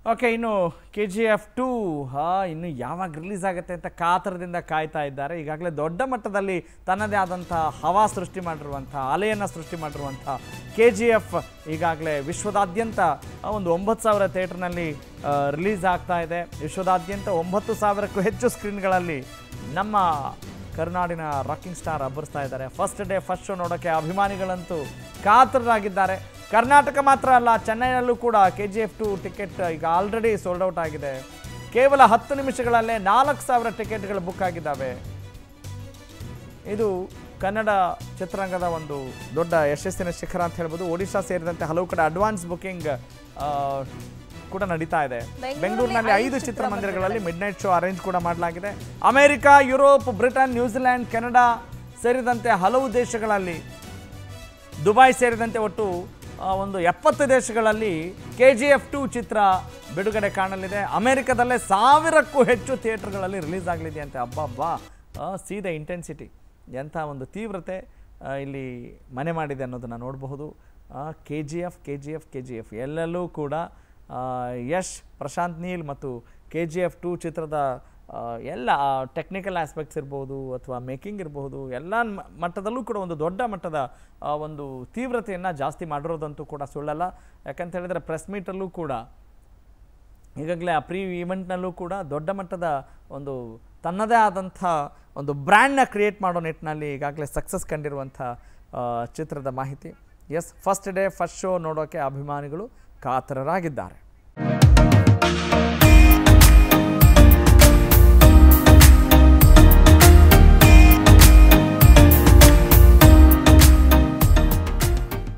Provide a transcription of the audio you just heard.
okay ಇನ್ನು K G F two ಇನ್ನು ಯಾವಾಗ ರಿಲೀಸ್ ಆಗುತ್ತೆ ಅಂತ ಕಾತರದಿಂದ ಕಾಯ್ತಾ ಇದ್ದಾರೆ ಈಗಾಗಲೇ ದೊಡ್ಡ ಮಟ್ಟದಲ್ಲಿ ತನ್ನದೇ ಆದಂಥ ಹವಾ ಸೃಷ್ಟಿ ಮಾಡಿರುವಂಥ ಅಲೆಯನ್ನು ಸೃಷ್ಟಿ ಮಾಡಿರುವಂಥ ಕೆ ಜಿ ಎಫ್ ಈಗಾಗಲೇ ವಿಶ್ವದಾದ್ಯಂತ ಆ, ಒಂದು ಒಂಬತ್ತು ಸಾವಿರ ಥಿಯೇಟರ್ನಲ್ಲಿ ರಿಲೀಸ್ ಆಗ್ತಾ ಇದೆ ವಿಶ್ವದಾದ್ಯಂತ ಒಂಬತ್ತು ಸಾವಿರಕ್ಕೂ ಹೆಚ್ಚು ಸ್ಕ್ರೀನ್ಗಳಲ್ಲಿ ನಮ್ಮ ಕರ್ನಾಡಿನ ರಾಕಿಂಗ್ ಸ್ಟಾರ್ ಅಬ್ಬರಿಸ್ತಾ ಇದ್ದಾರೆ ಫಸ್ಟ್ ಡೇ ಫಸ್ಟ್ ಶೋ ನೋಡೋಕ್ಕೆ ಅಭಿಮಾನಿಗಳಂತೂ ಕಾತರರಾಗಿದ್ದಾರೆ ಕರ್ನಾಟಕ ಮಾತ್ರ ಅಲ್ಲ ಚೆನ್ನೈನಲ್ಲೂ ಕೂಡ K G F two ticket ಈಗ ಆಲ್ರೆಡಿ ಸೋಲ್ಡ್ ಔಟ್ ಆಗಿದೆ ಕೇವಲ ಹತ್ತು ನಿಮಿಷಗಳಲ್ಲೇ ನಾಲ್ಕು ಸಾವಿರ ಟಿಕೆಟ್ಗಳು ಬುಕ್ ಆಗಿದ್ದಾವೆ ಇದು ಕನ್ನಡ ಚಿತ್ರರಂಗದ ಒಂದು ದೊಡ್ಡ ಯಶಸ್ಸಿನ ಶಿಖರ ಅಂತ ಹೇಳ್ಬೋದು ಒಡಿಶಾ ಸೇರಿದಂತೆ ಹಲವು ಕಡೆ ಅಡ್ವಾನ್ಸ್ ಬುಕಿಂಗ್ ಕೂಡ ನಡೀತಾ ಇದೆ ಬೆಂಗಳೂರಿನಲ್ಲಿ ಐದು ಚಿತ್ರಮಂದಿರಗಳಲ್ಲಿ ಮಿಡ್ ನೈಟ್ ಶೋ ಅರೇಂಜ್ ಕೂಡ ಮಾಡಲಾಗಿದೆ America Europe Britain New Zealand Canada ಸೇರಿದಂತೆ ಹಲವು ದೇಶಗಳಲ್ಲಿ ದುಬೈ ಸೇರಿದಂತೆ ಒಟ್ಟು ಆ, ಒಂದು ಎಪ್ಪತ್ತು ದೇಶಗಳಲ್ಲಿ ಕೆ ಜಿ ಎಫ್ ಟು ಚಿತ್ರ ಬಿಡುಗಡೆ ಕಾಣಲಿದೆ ಅಮೆರಿಕದಲ್ಲೇ ಸಾವಿರಕ್ಕೂ ಹೆಚ್ಚು ಥಿಯೇಟರ್ಗಳಲ್ಲಿ ರಿಲೀಸ್ ಆಗಲಿದೆ ಅಂತೆ ಅಬ್ಬಬ್ಬಾ ಸಿ ದ ಇಂಟೆನ್ಸಿಟಿ ಎಂಥ ಒಂದು ತೀವ್ರತೆ ಆ, ಇಲ್ಲಿ ಮನೆ ಮಾಡಿದೆ ಅನ್ನೋದನ್ನು ನೋಡಬಹುದು K G F K G F K G F ಎಲ್ಲೆಲ್ಲೂ ಕೂಡ ಆ, ಯಶ್ ಪ್ರಶಾಂತ್ ನೀಲ್ ಮತ್ತು ಕೆ ಜಿ ಎಫ್ ಟು ಚಿತ್ರದ ಆ, ಎಲ್ಲ ಟೆಕ್ನಿಕಲ್ ಆಸ್ಪೆಕ್ಟ್ಸ್ ಇರ್ಬೋದು ಅಥವಾ ಮೇಕಿಂಗ್ ಇರಬಹುದು ಎಲ್ಲ ಮ- ಮಟ್ಟದಲ್ಲೂ ಕೂಡ ಒಂದು ದೊಡ್ಡ ಮಟ್ಟದ ಆ, ಒಂದು ತೀವ್ರತೆಯನ್ನು ಜಾಸ್ತಿ ಮಾಡಿರೋದಂತೂ ಕೂಡ ಸುಳ್ಳಲ್ಲ ಯಾಕಂತ ಹೇಳಿದರೆ ಪ್ರೆಸ್ ಮೀಟಲ್ಲೂ ಕೂಡ ಈಗಾಗಲೇ ಆ ಪ್ರೀ ಈವೆಂಟ್ನಲ್ಲೂ ಕೂಡ ದೊಡ್ಡ ಮಟ್ಟದ ಒಂದು ತನ್ನದೇ ಆದಂಥ ಒಂದು ಬ್ರ್ಯಾಂಡ್ನ ಕ್ರಿಯೇಟ್ ಮಾಡೋ ನಿಟ್ಟಿನಲ್ಲಿ ಈಗಾಗಲೇ ಸಕ್ಸಸ್ ಕಂಡಿರುವಂಥ ಆ, ಚಿತ್ರದ ಮಾಹಿತಿ ಎಸ್ ಫಸ್ಟ್ ಡೇ ಫಸ್ಟ್ ಶೋ ನೋಡೋಕ್ಕೆ ಅಭಿಮಾನಿಗಳು ಕಾತರರಾಗಿದ್ದಾರೆ